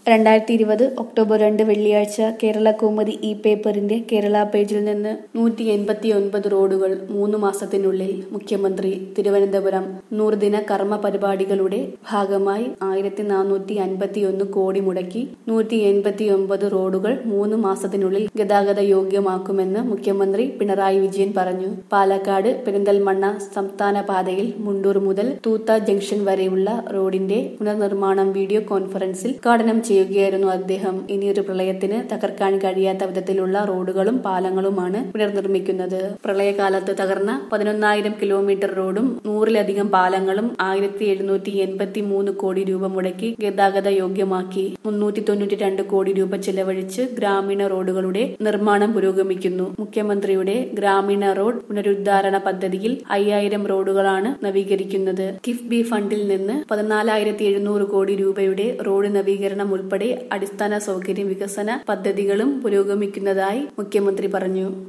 രണ്ടായിരത്തി ഇരുപത് ഒക്ടോബർ രണ്ട് വെള്ളിയാഴ്ച കേരള കൗമുദി ഇ പേപ്പറിന്റെ കേരള പേജിൽ നിന്ന് നൂറ്റി എൺപത്തി ഒൻപത് റോഡുകൾ മൂന്ന് മാസത്തിനുള്ളിൽ മുഖ്യമന്ത്രി തിരുവനന്തപുരം നൂറുദിന കർമ്മ പരിപാടികളുടെ ഭാഗമായി ആയിരത്തി നാനൂറ്റി അൻപത്തി ഒന്ന് കോടി മുടക്കി നൂറ്റി എൺപത്തി ഒൻപത് റോഡുകൾ മൂന്ന് മാസത്തിനുള്ളിൽ ഗതാഗത യോഗ്യമാക്കുമെന്ന് മുഖ്യമന്ത്രി പിണറായി വിജയൻ പറഞ്ഞു പാലക്കാട് പെരിന്തൽമണ്ണ സംസ്ഥാന പാതയിൽ മുണ്ടൂർ മുതൽ തൂത്ത ജംഗ്ഷൻ വരെയുള്ള റോഡിന്റെ പുനർനിർമ്മാണം വീഡിയോ കോൺഫറൻസിൽ ഉദ്ഘാടനം ചെയ്യുകയായിരുന്നു അദ്ദേഹം ഇനിയൊരു പ്രളയത്തിന് തകർക്കാൻ കഴിയാത്ത വിധത്തിലുള്ള റോഡുകളും പാലങ്ങളുമാണ് പുനർനിർമ്മിക്കുന്നത് പ്രളയകാലത്ത് തകർന്ന പതിനൊന്നായിരം കിലോമീറ്റർ റോഡും നൂറിലധികം പാലങ്ങളും ആയിരത്തി എഴുന്നൂറ്റി എൺപത്തി മൂന്ന് കോടി രൂപ മുടക്കി ഗതാഗത യോഗ്യമാക്കി മുന്നൂറ്റി തൊണ്ണൂറ്റി രണ്ട് കോടി രൂപ ചെലവഴിച്ച് ഗ്രാമീണ റോഡുകളുടെ നിർമ്മാണം പുരോഗമിക്കുന്നു മുഖ്യമന്ത്രിയുടെ ഗ്രാമീണ റോഡ് പുനരുദ്ധാരണ പദ്ധതിയിൽ അയ്യായിരം റോഡുകളാണ് നവീകരിക്കുന്നത് കിഫ്ബി ഫണ്ടിൽ നിന്ന് പതിനാലായിരത്തി എഴുന്നൂറ് കോടി രൂപയുടെ റോഡ് നവീകരണം ഉൾപ്പെടെ അടിസ്ഥാന സൗകര്യ വികസന പദ്ധതികളും പുരോഗമിക്കുന്നതായി മുഖ്യമന്ത്രി പറഞ്ഞു